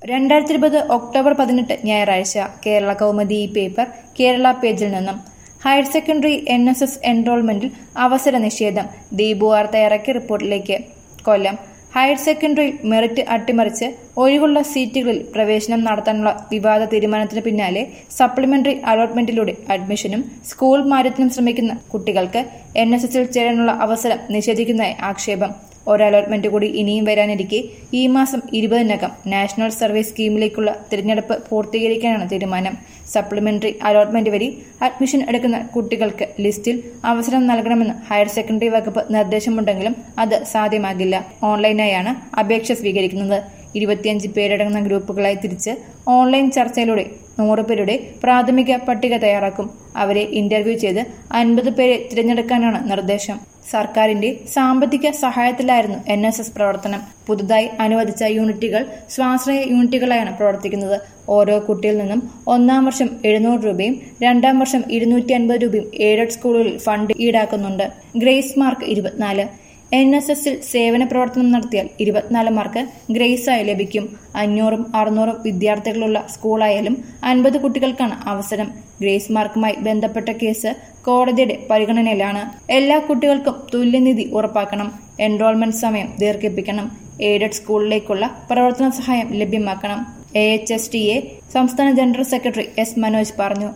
രണ്ടായിരത്തി ഇരുപത് ഒക്ടോബർ പതിനെട്ട് ഞായറാഴ്ച കേരള കൗമുദി ഈ പേപ്പർ കേരള പേജിൽ നിന്നും higher secondary N S S എൻറോൾമെന്റിൽ അവസര നിഷേധം ദീപു ആർ തയ്യാറാക്കിയ റിപ്പോർട്ടിലേക്ക് കൊല്ലം ഹയർ സെക്കൻഡറി മെറിറ്റ് അട്ടിമറിച്ച് ഒഴിവുള്ള സീറ്റുകളിൽ പ്രവേശനം നടത്താനുള്ള വിവാദ തീരുമാനത്തിന് പിന്നാലെ സപ്ലിമെന്ററി അലോട്ട്മെന്റിലൂടെ അഡ്മിഷനും സ്കൂൾ മാറ്റത്തിനും ശ്രമിക്കുന്ന കുട്ടികൾക്ക് എൻ എസ് എസിൽ ചേരാനുള്ള അവസരം നിഷേധിക്കുന്നതായി ആക്ഷേപം ഒരു അലോട്ട്മെന്റ് കൂടി ഇനിയും വരാനിരിക്കെ ഈ മാസം ഇരുപതിനകം നാഷണൽ സർവീസ് സ്കീമിലേക്കുള്ള തിരഞ്ഞെടുപ്പ് പൂർത്തീകരിക്കാനാണ് തീരുമാനം സപ്ലിമെന്ററി അലോട്ട്മെന്റ് വഴി അഡ്മിഷൻ എടുക്കുന്ന കുട്ടികൾക്ക് ലിസ്റ്റിൽ അവസരം നൽകണമെന്ന് ഹയർ സെക്കൻഡറി വകുപ്പ് നിർദ്ദേശമുണ്ടെങ്കിലും അത് സാധ്യമാകില്ല ഓൺലൈനായാണ് അപേക്ഷ സ്വീകരിക്കുന്നത് ഇരുപത്തിയഞ്ച് പേരടങ്ങുന്ന ഗ്രൂപ്പുകളായി തിരിച്ച് ഓൺലൈൻ ചർച്ചയിലൂടെ നൂറ് പേരുടെ പ്രാഥമിക പട്ടിക തയ്യാറാക്കും അവരെ ഇന്റർവ്യൂ ചെയ്ത് അൻപത് പേരെ തിരഞ്ഞെടുക്കാനാണ് നിർദ്ദേശം സർക്കാരിന്റെ സാമ്പത്തിക സഹായത്തിലായിരുന്നു എൻ എസ് എസ് പ്രവർത്തനം പുതുതായി അനുവദിച്ച യൂണിറ്റുകൾ സ്വാശ്രയ യൂണിറ്റുകളായാണ് പ്രവർത്തിക്കുന്നത് ഓരോ കുട്ടിയിൽ നിന്നും ഒന്നാം വർഷം എഴുന്നൂറ് രൂപയും രണ്ടാം വർഷം ഇരുന്നൂറ്റി അൻപത് രൂപയും എയ്ഡഡ് സ്കൂളുകളിൽ ഫണ്ട് ഈടാക്കുന്നുണ്ട് ഗ്രേസ് മാർക്ക് ഇരുപത്തിനാല് എൻ എസ് എസിൽ സേവന പ്രവർത്തനം നടത്തിയാൽ ഇരുപത്തിനാല് മാർക്ക് ഗ്രേസായി ലഭിക്കും അഞ്ഞൂറും അറുന്നൂറും വിദ്യാർത്ഥികളുള്ള സ്കൂളായാലും അൻപത് കുട്ടികൾക്കാണ് അവസരം ഗ്രേസ് മാർക്കുമായി ബന്ധപ്പെട്ട കേസ് കോടതിയുടെ പരിഗണനയിലാണ് എല്ലാ കുട്ടികൾക്കും തുല്യനിധി ഉറപ്പാക്കണം എൻറോൾമെന്റ് സമയം ദീർഘിപ്പിക്കണം എയ്ഡഡ് സ്കൂളിലേക്കുള്ള പ്രവർത്തന സഹായം ലഭ്യമാക്കണം A H S T A സംസ്ഥാന ജനറൽ സെക്രട്ടറി എസ് മനോജ് പറഞ്ഞു